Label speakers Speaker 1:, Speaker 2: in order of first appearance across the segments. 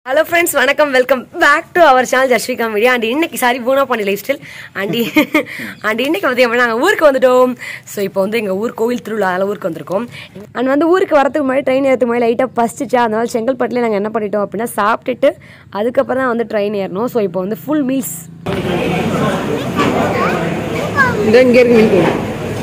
Speaker 1: Hello friends வணக்கம் welcome back to our channel Jaswika media and இன்னைக்கு சாரி பூனா பண்ணி லைஃப் ஸ்டைல் அண்ட் அண்ட் இன்னைக்கு வந்து எப்படி நாங்கள் ஊருக்கு வந்துட்டோம் ஸோ இப்போ வந்து எங்கள் ஊர் கோவில் திருவிழா அதில் ஊருக்கு வந்திருக்கோம் அண்ட் வந்து ஊருக்கு வரதுக்கு முன்னாடி ட்ரெயின் ஏறதுக்கு முன்னாடி லைட்டாக பசிச்சா அதனால செங்கல்பட்டுலேயே நாங்கள் என்ன பண்ணிட்டோம் அப்படின்னா சாப்பிட்டுட்டு அதுக்கப்புறம் தான் வந்து ட்ரெயின் ஏறணும் ஸோ இப்போ வந்து ஃபுல் மீல்ஸ் இந்த இங்கே இருக்கு மீன் குழம்பு.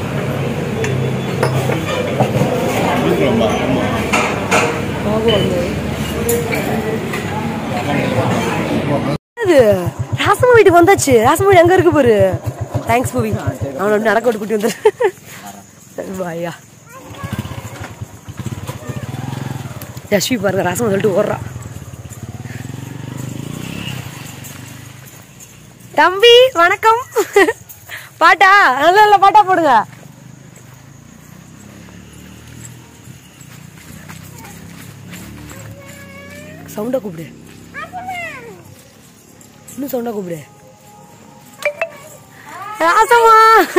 Speaker 1: அது ராசமா வீட்டுக்கு வந்தாச்சு ராசமா வீடு எங்க இருக்கு பாரு தேங்க்ஸ் மூவி அவனை அப்படி நடக்க விட்டு கூட்டி வந்துரு பாயா யஷ்வி பாருங்க ராசமா சொல்லிட்டு ஓடுறா தம்பி வணக்கம் பாட்டா நல்ல நல்ல பாட்டா போடுங்க சவுண்டா கூப்பிடு இன்னும் சவுண்டா கூப்பிடு ராசமா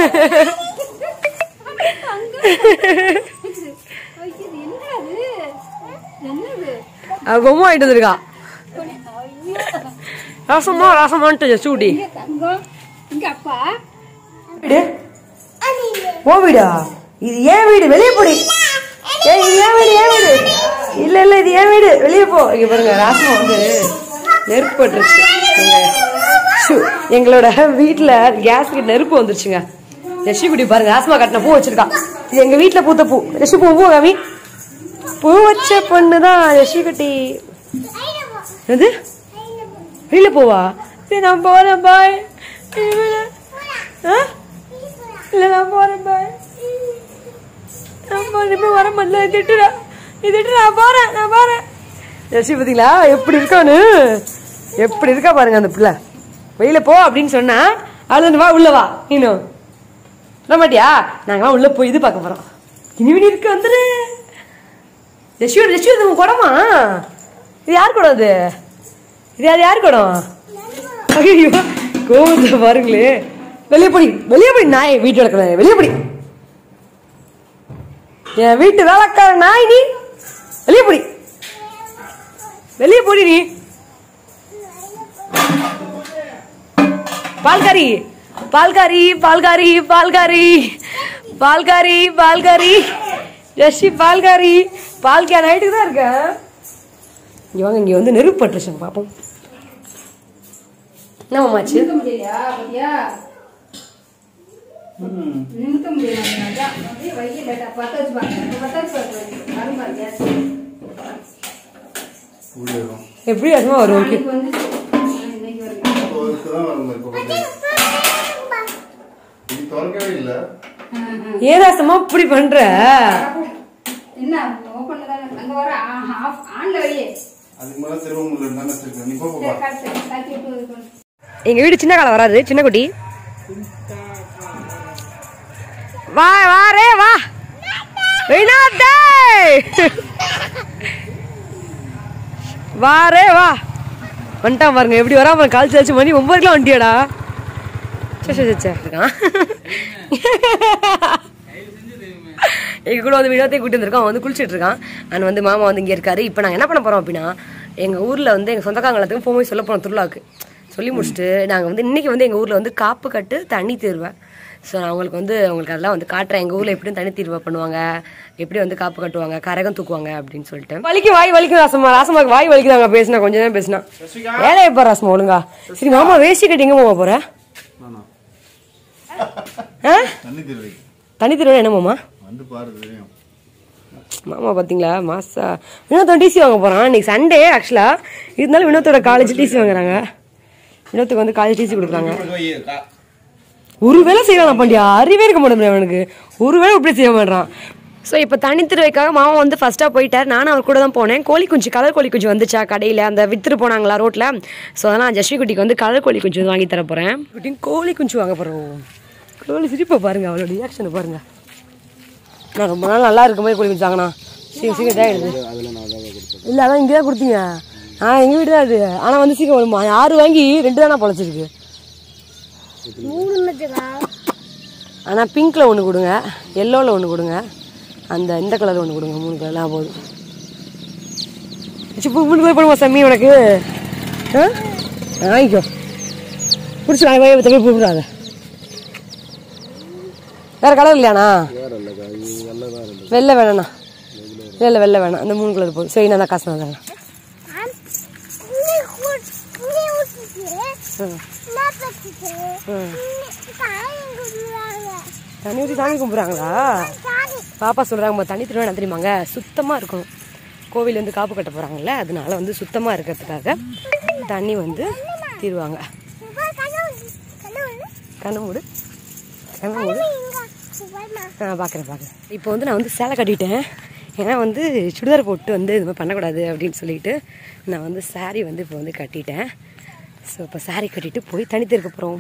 Speaker 1: அவ பொம்மை ஆயிட்டு வந்திருக்கா ராசமா ராசமான்ட்டு சூடி வீடு ஓ வீடா இது ஏன் வீடு வெளியே போடி ஏய் இது ஏன் வீடு ஏன் வீடு இல்ல இல்ல இது ஏன் வீடு வெளியே போ இங்க பாருங்க ராசமா வந்து நெருப்பு பட்டுருச்சு எங்க ஷு, எங்களோட வீட்டுல கேஸ்க்கு நெருப்பு வந்துருச்சுங்க யஷி குடி பாருங்க ராசமா கட்டின பூ வச்சிருக்கா இது எங்க வீட்டுல பூத்த பூ யஷி பூ பூ காமி பூ வச்ச பொண்ணுதான் யஷி குட்டி எது வெளியில போவா சரி நான் போறேன் பாய் இல்ல நான் போறேன் பாய் நான் போறேன் இப்ப வர முடியல திட்டுறா திட்டு நான் போறேன் நான் போறேன் யசி பாத்தீங்களா எப்படி இருக்கானு எப்படி இருக்கா பாருங்க அந்த பிள்ளை வெளியில போ அப்படின்னு சொன்னா அது வா உள்ள வா நீனும் சொல்ல மாட்டியா நாங்களாம் உள்ள போய் இது பார்க்க போறோம் இனிமேல் இருக்கு வந்துரு யசியோட யசியோ இது உன் குடமா இது யார் குடம் அது இது யார் யார் குடம் ஐயோ கோவத்தை பாருங்களே வெளியே போடி வெளியே போடி நாய் வீட்டு வளர்க்கல வெளியே போடி என் வீட்டு வேலைக்கார நாய் நீ வெளியே போடி வெளியே போடி நீ பால்காரி பால்காரி பால்காரி பால்காரி பால்காரி பால்காரி ஜஸ்டி பால்காரி பால்கா நைட்டுக்கு தான் இருக்க இங்க வாங்க இங்க வந்து நெருப்பு பட்டுருச்சு பாப்போம் என்னமாச்சு
Speaker 2: நிறுத்த முடியலையா பாத்தியா நிறுத்த முடியல அப்படியே வைய லேட்டா பத்த வச்சு பாருங்க பத்த வச்சு பாருங்க வரும் பாரு கேஸ்
Speaker 1: எப்படி வருமா வரும் ஓகே
Speaker 2: நாளைக்கு வந்து இன்னைக்கு வருங்க
Speaker 3: திறக்கவே இல்ல
Speaker 1: ஏதாசமா இப்படி பண்ற
Speaker 2: என்ன ஓப்பன்ல தானே அங்க வர ஆஃப் ஆன்ல வையே
Speaker 3: அதுக்கு மேல திரும்ப முடியல நினைச்சிருக்கேன் நீ போ போ, போ.
Speaker 2: காட்டு காட்டி விட்டு இது பண்ணு.
Speaker 1: எங்க வீடு சின்ன காலம் வராது சின்ன குட்டி வா வா ரே வா வினோதே வா ரே வா வந்துட்டான் பாருங்க எப்படி வரா பாருங்க கால் சாச்சு மணி ஒன்பதுக்குலாம் வந்துட்டியாடா சே சே சே இருக்கான் எங்க கூட வந்து வினோத்தை கூட்டி வந்திருக்கோம் அவன் வந்து குளிச்சிட்டு இருக்கான் அண்ட் வந்து மாமா வந்து இங்கே இருக்காரு இப்போ நாங்கள் என்ன பண்ண போறோம் அப்படின்னா எங்க ஊர்ல வந்து எங்க சொந்தக்காரங்களுக்கு போய் சொல்ல போறோம் திருவிழாக்கு சொல்லி முடிச்சுட்டு நாங்கள் வந்து இன்னைக்கு வந்து எங்கள் ஊரில் வந்து காப்பு கட்டு தண்ணி தீர்வேன் ஸோ நான் அவங்களுக்கு வந்து அவங்களுக்கு அதெல்லாம் வந்து காட்டுறேன் எங்கள் ஊரில் எப்படி தண்ணி தீர்வை பண்ணுவாங்க எப்படி வந்து காப்பு கட்டுவாங்க கரகம் தூக்குவாங்க அப்படின்னு சொல்லிட்டு வலிக்கு வாய் வலிக்கும் ராசமா ராசமாக்கு வாய் வலிக்குதாங்க பேசினா கொஞ்சம் நேரம் பேசினா வேலையை பாரு ராசமா ஒழுங்கா சரி மாமா வேஷ்டி கட்டி எங்கே மாமா போற ஆ
Speaker 3: தண்ணி திருவை
Speaker 1: தண்ணி தீர்வை என்ன மாமா
Speaker 3: வந்து பாரு தெரியும்
Speaker 1: மாமா பாத்தீங்களா மாசா வினோத்தோட டிசி வாங்க போறான் இன்னைக்கு சண்டே ஆக்சுவலா இருந்தாலும் வினோத்தோட காலேஜ் டிசி வாங்குறாங்க வினோத்துக்கு வந்து காலேஜ் டிசி கொடுக்குறாங்க ஒரு வேளை செய்வான் பாண்டியா அறிவே இருக்க மாட்டேன் அவனுக்கு ஒரு வேளை இப்படி செய்ய மாட்டான் ஸோ இப்போ தனித்திருவைக்காக மாமா வந்து ஃபர்ஸ்ட்டாக போயிட்டார் நானும் அவர் கூட தான் போனேன் கோழி குஞ்சு கலர் கோழி குஞ்சு வந்துச்சா கடையில் அந்த வித்துட்டு போனாங்களா ரோட்டில் ஸோ அதனால் ஜஸ்வி குட்டிக்கு வந்து கலர் கோழி குஞ்சு வாங்கி தர போகிறேன் குட்டியும் கோழி குஞ்சு வாங்க போகிறோம் கோழி சிரிப்பை பாருங்க அவளோட ரியாக்ஷனை பாருங்க நான் ரொம்ப நாள் நல்லா இருக்க மாதிரி கோழி குஞ்சு வாங்கினா சீக்கிரம் சீக்கிரம் இதாகிடுது இல்லை அதான் இங்கே தான் கொடுத்தீங்க ஆ எங்கள் வீடு தான் அது ஆனால் வந்து சீக்கிரம் வருமா ஆறு வாங்கி ரெண்டு தானே பொழைச்சிருக்கு ஆனால் பிங்க்கில் ஒன்று கொடுங்க எல்லோவில் ஒன்று கொடுங்க அந்த இந்த கலர் ஒன்று கொடுங்க மூணு கலர்லாம் போதும் சுப்பு முன்னு போடுமா சம்மி உனக்கு ஆ வாங்கிக்கோ பிடிச்சி வாங்கி வாங்கி தம்பி கூப்பிடாத வேற கலர் இல்லையாண்ணா வெள்ளை வேணாண்ணா இல்லை இல்லை வெள்ளை வேணாம் அந்த மூணு கலர் போதும் சரி நான் காசு நான் தரேன் தண்ணி ஊற்றி சாமி கும்பிட்றாங்களா பாப்பா சொல்கிறாங்க தண்ணி திருவிழா தெரியுமாங்க சுத்தமாக இருக்கணும் கோவில் வந்து காப்பு கட்ட போகிறாங்கல்ல அதனால வந்து சுத்தமாக இருக்கிறதுக்காக தண்ணி வந்து தீருவாங்க கண்ணு மூடு கண்ணு மூடு ஆ பார்க்குறேன் பார்க்குறேன் இப்போ வந்து நான் வந்து சேலை கட்டிட்டேன் ஏன்னா வந்து சுடிதார் போட்டு வந்து இது மாதிரி பண்ணக்கூடாது அப்படின்னு சொல்லிட்டு நான் வந்து saree வந்து இப்போ வந்து கட்டிட்டேன் ஸோ இப்போ saree கட்டிட்டு போய் தண்ணி திருக்க போகிறோம்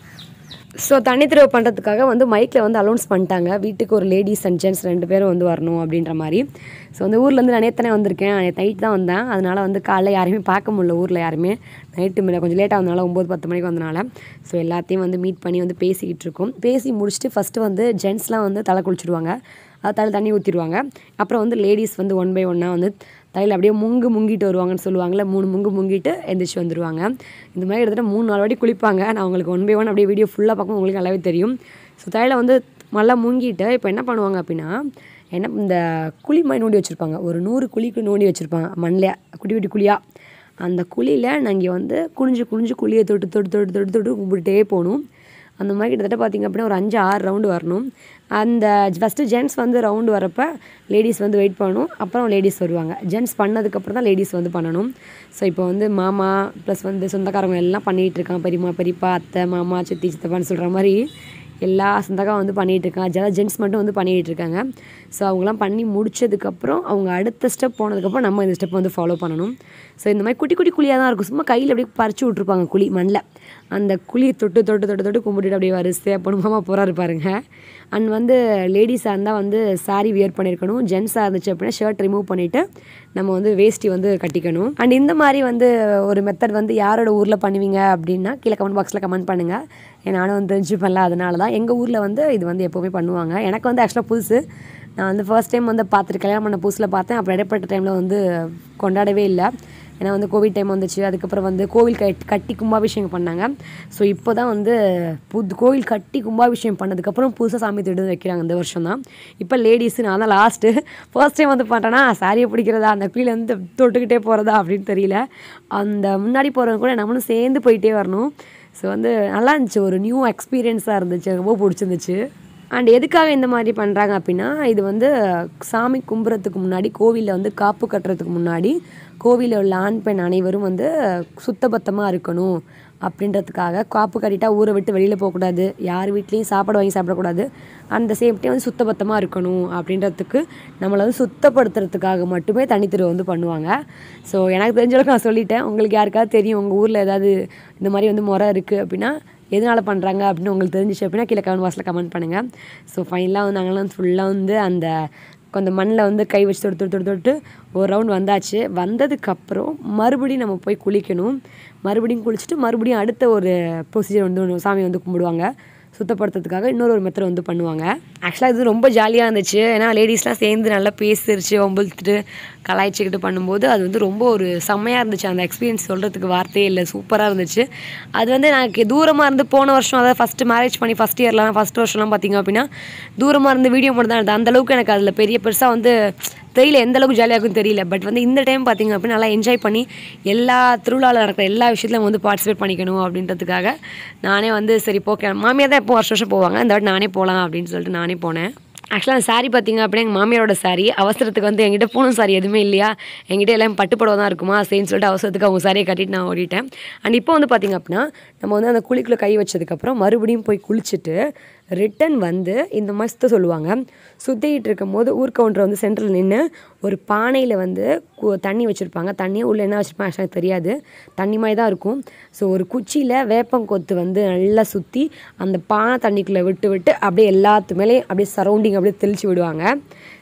Speaker 1: ஸோ தண்ணி திருவு பண்ணுறதுக்காக வந்து மைக்கில் வந்து அலௌன்ஸ் பண்ணிட்டாங்க வீட்டுக்கு ஒரு லேடிஸ் அண்ட் ஜென்ட்ஸ் ரெண்டு பேரும் வந்து வரணும் அப்படின்ற மாதிரி ஸோ வந்து ஊர்லேருந்து நான் நேத்தனே வந்திருக்கேன் நைட் தான் வந்தேன் அதனால் வந்து காலைல யாரையுமே பார்க்க முடியல ஊரில் யாருமே நைட்டு மேலே கொஞ்சம் லேட்டாக வந்தனால ஒம்பது பத்து மணிக்கு வந்தனால ஸோ எல்லாத்தையும் வந்து மீட் பண்ணி வந்து பேசிக்கிட்டு இருக்கோம் பேசி முடிச்சுட்டு ஃபஸ்ட்டு வந்து ஜென்ட்ஸ்லாம் வந்து தலை குளிச்சுடுவாங்க அது தலை தண்ணி ஊற்றிடுவாங்க அப்புறம் வந்து லேடிஸ் வந்து ஒன் பை ஒன்னாக வந்து தலையில் அப்படியே முங்கு முங்கிட்டு வருவாங்கன்னு சொல்லுவாங்கள்ல மூணு முங்கு முங்கிட்டு எந்திரிச்சு வந்துடுவாங்க இந்த மாதிரி கிட்டத்தட்ட மூணு நாலு வாட்டி குளிப்பாங்க நான் உங்களுக்கு ஒன் பை ஒன் அப்படியே வீடியோ ஃபுல்லாக பார்க்கும் உங்களுக்கு நல்லாவே தெரியும் ஸோ தலையில் வந்து நல்லா முங்கிட்டு இப்போ என்ன பண்ணுவாங்க அப்படின்னா என்ன இந்த குழி மாதிரி நோண்டி வச்சுருப்பாங்க ஒரு நூறு குழிக்கு நோண்டி வச்சுருப்பாங்க மண்ணில் குட்டி குட்டி குழியாக அந்த குழியில் நாங்கள் வந்து குனிஞ்சு குனிஞ்சு குழியை தொட்டு தொட்டு தொட்டு தொட்டு தொட்டு கும்பிட்டுட்டே போகணும் அந்த மாதிரி கிட்டத்தட்ட பார்த்திங்க அப்படின்னா ஒரு அஞ்சு ஆறு ரவுண்டு வரணும் அந்த ஃபஸ்ட்டு ஜென்ட்ஸ் வந்து ரவுண்டு வரப்போ லேடிஸ் வந்து வெயிட் பண்ணணும் அப்புறம் லேடிஸ் வருவாங்க ஜென்ட்ஸ் பண்ணதுக்கப்புறம் தான் லேடிஸ் வந்து பண்ணணும் ஸோ இப்போ வந்து மாமா ப்ளஸ் வந்து சொந்தக்காரங்க எல்லாம் பண்ணிகிட்டு இருக்காங்க பெரியம்மா பெரியப்பா அத்தை மாமா சித்தி சித்தப்பான்னு சொல்கிற மாதிரி எல்லா சொந்தக்காரும் வந்து பண்ணிகிட்டு இருக்காங்க ஜென்ஸ் ஜென்ட்ஸ் மட்டும் வந்து பண்ணிகிட்டு இருக்காங்க ஸோ அவங்களாம் பண்ணி முடிச்சதுக்கப்புறம் அவங்க அடுத்த ஸ்டெப் போனதுக்கப்புறம் நம்ம இந்த ஸ்டெப் வந்து ஃபாலோ பண்ணணும் ஸோ இந்த மாதிரி குட்டி குட்டி குழியாக தான் இருக்கும் சும்மா கையில் அப்படியே பறிச்சு விட்ருப்பாங்க குழி மண்ணில் அந்த குழியை தொட்டு தொட்டு தொட்டு தொட்டு கும்பிட்டுட்டு அப்படியே வரிசையாக பொண்ணுமாமா போகிறாரு பாருங்க அண்ட் வந்து லேடிஸாக இருந்தால் வந்து saree வியர் பண்ணியிருக்கணும் ஜென்ஸாக இருந்துச்சு அப்படின்னா ஷர்ட் ரிமூவ் பண்ணிவிட்டு நம்ம வந்து வேஷ்டி வந்து கட்டிக்கணும் அண்ட் இந்த மாதிரி வந்து ஒரு மெத்தட் வந்து யாரோட ஊரில் பண்ணுவீங்க அப்படின்னா கீழே கமெண்ட் பாக்ஸில் கமெண்ட் பண்ணுங்கள் ஏன் நானும் வந்து தெரிஞ்சுப்பேன்ல அதனால தான் எங்கள் ஊரில் வந்து இது வந்து எப்போவுமே பண்ணுவாங்க எனக்கு வந்து ஆக்சுவலாக புதுசு நான் வந்து ஃபர்ஸ்ட் டைம் வந்து பார்த்துட்டு கல்யாணம் பண்ண புதுசில் பார்த்தேன் அப்புறம் இடைப்பட்ட டைமில் வந்து கொண்டாடவே இல்லை ஏன்னா வந்து கோவிட் டைம் வந்துச்சு அதுக்கப்புறம் வந்து கோவில் கட் கட்டி கும்பாபிஷேகம் பண்ணாங்க ஸோ இப்போ தான் வந்து புது கோவில் கட்டி கும்பாபிஷேகம் பண்ணதுக்கப்புறம் புதுசாக சாமி திட்டு வைக்கிறாங்க இந்த வருஷம் தான் இப்போ லேடிஸ் நான் தான் லாஸ்ட்டு ஃபர்ஸ்ட் டைம் வந்து பார்த்தேன்னா சாரியை பிடிக்கிறதா அந்த குழியில் வந்து தொட்டுக்கிட்டே போகிறதா அப்படின்னு தெரியல அந்த முன்னாடி போகிறவங்க கூட நம்மளும் சேர்ந்து போயிட்டே வரணும் ஸோ வந்து நல்லா இருந்துச்சு ஒரு நியூ எக்ஸ்பீரியன்ஸாக இருந்துச்சு எனக்கு ரொம்ப பிடிச்சிருந்துச்சு அண்ட் எதுக்காக இந்த மாதிரி பண்ணுறாங்க அப்படின்னா இது வந்து சாமி கும்புறதுக்கு முன்னாடி கோவிலில் வந்து காப்பு கட்டுறதுக்கு முன்னாடி கோவிலில் உள்ள ஆண் பெண் அனைவரும் வந்து சுத்தபத்தமாக இருக்கணும் அப்படின்றதுக்காக காப்பு கட்டிட்டா ஊரை விட்டு வெளியில் போகக்கூடாது யார் வீட்லேயும் சாப்பாடு வாங்கி சாப்பிடக்கூடாது அந்த சேம் டைம் வந்து சுத்தபத்தமாக இருக்கணும் அப்படின்றதுக்கு நம்மளை வந்து சுத்தப்படுத்துறதுக்காக மட்டுமே தனித்திரு வந்து பண்ணுவாங்க ஸோ எனக்கு தெரிஞ்ச அளவுக்கு நான் சொல்லிட்டேன் உங்களுக்கு யாருக்காவது தெரியும் உங்கள் ஊரில் ஏதாவது இந்த மாதிரி வந்து முறை இருக்குது அப்படின்னா எதனால் பண்ணுறாங்க அப்படின்னு உங்களுக்கு தெரிஞ்சிச்சு அப்படின்னா கீழே கமெண்ட் பாக்ஸில் கமெண்ட் பண்ணுங்கள் ஸோ ஃபைனலாக வந்து நாங்களாம் ஃபுல்லாக வந்து அந்த கொஞ்சம் மண்ணில் வந்து கை வச்சு தொட்டு தொட்டு தொட்டு தொட்டு ஒரு ரவுண்ட் வந்தாச்சு வந்ததுக்கப்புறம் மறுபடியும் நம்ம போய் குளிக்கணும் மறுபடியும் குளிச்சுட்டு மறுபடியும் அடுத்த ஒரு ப்ரொசீஜர் வந்து ஒன்று சாமி வந்து கும்பிடுவாங்க சுத்தப்படுத்துறதுக்காக இன்னொரு ஒரு மெத்தட் வந்து பண்ணுவாங்க ஆக்சுவலாக இது ரொம்ப ஜாலியாக இருந்துச்சு ஏன்னா லேடிஸ்லாம் சேர்ந்து நல்லா பேசிருச்சு ஒம்பழுத்துட்டு கலாய்ச்சிக்கிட்டு பண்ணும்போது அது வந்து ரொம்ப ஒரு செம்மையாக இருந்துச்சு அந்த எக்ஸ்பீரியன்ஸ் சொல்கிறதுக்கு வார்த்தையே இல்லை சூப்பராக இருந்துச்சு அது வந்து எனக்கு தூரமாக இருந்து போன வருஷம் அதாவது ஃபஸ்ட்டு மேரேஜ் பண்ணி ஃபஸ்ட் இயர்லாம் ஃபஸ்ட் வருஷம்லாம் பார்த்தீங்க அப்படின்னா தூரமாக இருந்து வீடியோ மட்டும் தான் எடுத்தேன் அந்த அளவுக்கு எனக்கு அதில் பெரிய பெருசாக வந்து தெரியல எந்த அளவுக்கு ஜாலியாக இருக்குன்னு தெரியல பட் வந்து இந்த டைம் பார்த்தீங்க அப்படின்னா நல்லா என்ஜாய் பண்ணி எல்லா திருவிழாவில் நடக்கிற எல்லா விஷயத்துலையும் வந்து பார்ட்டிசிபேட் பண்ணிக்கணும் அப்படின்றதுக்காக நானே வந்து சரி போக்கே மாமியார் தான் எப்போ வருஷம் வருஷம் போவாங்க இந்த வாட்டி நானே போகலாம் அப்படின்னு சொல்லிட்டு நானே போனேன் ஆக்சுவலாக அந்த saree பார்த்தீங்க அப்படின்னா எங்கள் மாமியாரோட saree அவசரத்துக்கு வந்து என்கிட்ட பூனம் சாரி எதுவுமே இல்லையா என்கிட்ட எல்லாம் பட்டுப்படவை தான் இருக்குமா சரின்னு சொல்லிட்டு அவசரத்துக்கு அவங்க சாரியை கட்டிட்டு நான் ஓடிட்டேன் அண்ட் இப்போ வந்து பார்த்தீங்க அப்படின்னா நம்ம வந்து அந்த குழிக்குள்ளே கை வச்சதுக்கப்புறம் மறுபடியும் போய் குளிச்சுட்டு ரிட்டன் வந்து இந்த மாதிரி சுத்த சொல்லுவாங்க சுற்றிக்கிட்டு இருக்கும்போது ஊர் கவுண்டர் வந்து சென்டரில் நின்று ஒரு பானையில் வந்து கு- தண்ணி வச்சுருப்பாங்க தண்ணியை உள்ளே என்ன வச்சுருப்பாங்க ஆக்சுவலாக தெரியாது தண்ணி மாதிரி தான் இருக்கும் ஸோ ஒரு குச்சியில் வேப்பங்கொத்து வந்து நல்லா சுற்றி அந்த பானை தண்ணிக்குள்ளே விட்டு விட்டு அப்படியே எல்லாத்து மேலேயும் அப்படியே சரௌண்டிங் அப்படியே தெளிச்சு விடுவாங்க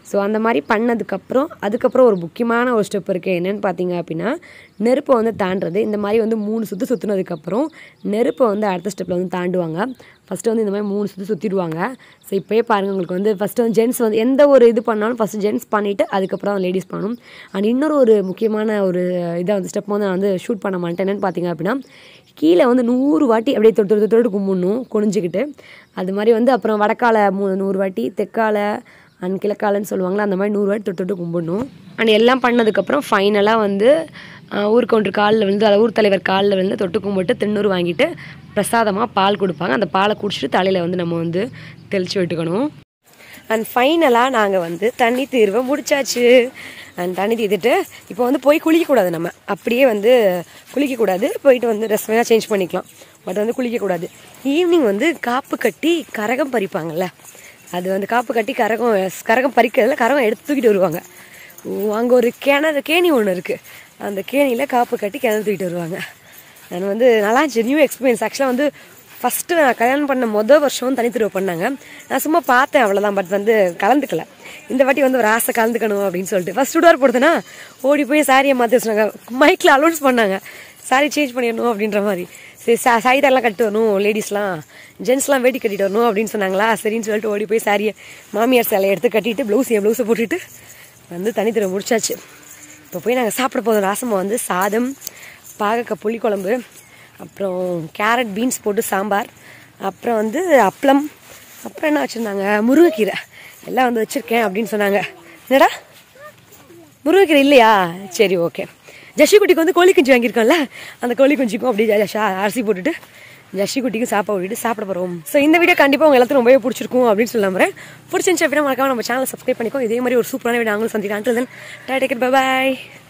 Speaker 1: ஸோ அந்த மாதிரி பண்ணதுக்கப்புறம் அதுக்கப்புறம் ஒரு முக்கியமான ஒரு ஸ்டெப் இருக்குது என்னென்னு பார்த்தீங்க அப்படின்னா நெருப்பை வந்து தாண்டுறது இந்த மாதிரி வந்து மூணு சுற்று சுற்றுனதுக்கப்புறம் நெருப்பை வந்து அடுத்த ஸ்டெப்பில் வந்து தாண்டுவாங்க ஃபஸ்ட்டு வந்து இந்த மாதிரி மூணு சுற்று சுற்றிடுவாங்க ஸோ இப்போயே பாருங்கள் உங்களுக்கு வந்து ஃபஸ்ட்டு வந்து ஜென்ஸ் வந்து எந்த ஒரு இது பண்ணாலும் ஃபஸ்ட்டு ஜென்ஸ் பண்ணிவிட்டு அதுக்கப்புறம் லேடிஸ் பண்ணணும் அண்ட் இன்னொரு ஒரு முக்கியமான ஒரு இதை வந்து ஸ்டெப் வந்து நான் வந்து ஷூட் பண்ண மாட்டேன் என்னென்னு பார்த்தீங்க அப்படின்னா கீழே வந்து நூறு வாட்டி அப்படியே தொட்டு தொட்டு தொட்டு கும்பிடணும் குனிஞ்சிக்கிட்டு அது மாதிரி வந்து அப்புறம் வடக்கால மூ நூறு வாட்டி தெற்கால அண்ட் கிழக்காலன்னு சொல்லுவாங்களா அந்த மாதிரி நூறு வாட்டி தொட்டு தொட்டு கும்பிடணும் அண்ட் எல்லாம் பண்ணதுக்கப்புறம் ஃபைனலாக வந்து ஆஹ், ஊர் கவுண்டர் காலில் விழுந்து அதாவது ஊர் தலைவர் காலில் விழுந்து தொட்டு கும்பிட்டு திண்ணூறு வாங்கிட்டு பிரசாதமாக பால் கொடுப்பாங்க அந்த பாலை குடிச்சிட்டு தலையில் வந்து நம்ம வந்து தெளித்து விட்டுக்கணும் அண்ட் ஃபைனலாக நாங்கள் வந்து தண்ணி தீர்வை முடிச்சாச்சு அண்ட் தண்ணி தீர்த்துட்டு இப்போ வந்து போய் குளிக்கக்கூடாது நம்ம அப்படியே வந்து குளிக்கக்கூடாது போயிட்டு வந்து ட்ரெஸ் வேணால் சேஞ்ச் பண்ணிக்கலாம் பட் வந்து குளிக்கக்கூடாது ஈவினிங் வந்து காப்பு கட்டி கரகம் பறிப்பாங்கல்ல அது வந்து காப்பு கட்டி கரகம் கரகம் பறிக்கிறதுல கரகம் எடுத்து தூக்கிட்டு வருவாங்க அங்கே ஒரு கிணறு கேணி ஒன்று இருக்குது அந்த கேணியில் காப்பு கட்டி கிணறு தூக்கிட்டு வருவாங்க நான் வந்து நல்லா இருந்துச்சு நியூ எக்ஸ்பீரியன்ஸ் ஆக்சுவலாக வந்து ஃபஸ்ட்டு நான் கல்யாணம் பண்ண மொதல் வருஷம் தனித்திருவை பண்ணாங்க நான் சும்மா பார்த்தேன் அவ்வளோதான் பட் வந்து கலந்துக்கல இந்த வாட்டி வந்து ஒரு ஆசை கலந்துக்கணும் அப்படின்னு சொல்லிட்டு ஃபஸ்ட் சுடார் போடுதுன்னா ஓடி போய் சாரியை மாற்றி வச்சுனாங்க மைக்கில் அலௌன்ஸ் பண்ணாங்க சாரி சேஞ்ச் பண்ணிடணும் அப்படின்ற மாதிரி சரி சா சாரிதாரெலாம் கட்டு வரணும் லேடிஸ்லாம் ஜென்ஸ்லாம் வேட்டி கட்டிட்டு வரணும் அப்படின்னு சொன்னாங்களா சரின்னு சொல்லிட்டு ஓடி போய் சாரியை மாமியார் சேலை எடுத்து கட்டிட்டு ப்ளவுஸ் என் ப்ளவுஸை போட்டுட்டு வந்து தனித்திருவை முடிச்சாச்சு இப்போ போய் நாங்கள் சாப்பிட போதும் ராசமாக வந்து சாதம் பாகக்காய் புளிக்குழம்பு அப்புறம் கேரட் பீன்ஸ் போட்டு சாம்பார் அப்புறம் வந்து அப்பளம் அப்புறம் என்ன வச்சுருந்தாங்க முருங்கைக்கீரை எல்லாம் வந்து வச்சுருக்கேன் அப்படின்னு சொன்னாங்க என்னடா முருங்கைக்கீரை இல்லையா சரி ஓகே ஜஷி குட்டிக்கு வந்து கோழி குஞ்சு வாங்கியிருக்கோம்ல அந்த கோழி குஞ்சுக்கும் அப்படியே ஜஷா அரிசி போட்டுட்டு ஜஷி குட்டிக்கும் சாப்பாடு விட்டுட்டு சாப்பிட போகிறோம் ஸோ இந்த வீடியோ கண்டிப்பாக உங்க எல்லாத்துக்கும் ரொம்பவே பிடிச்சிருக்கும் அப்படின்னு சொல்ல நம்புறேன் பிடிச்சிருந்துச்சு அப்படின்னா மறக்காம நம்ம சேனலை சப்ஸ்கிரைப் பண்ணிக்கோ இதே மாதிரி ஒரு சூப்பரான வீடியோ நாங்களும் சந்திக்கலாம் தென் டேக் பை பாய்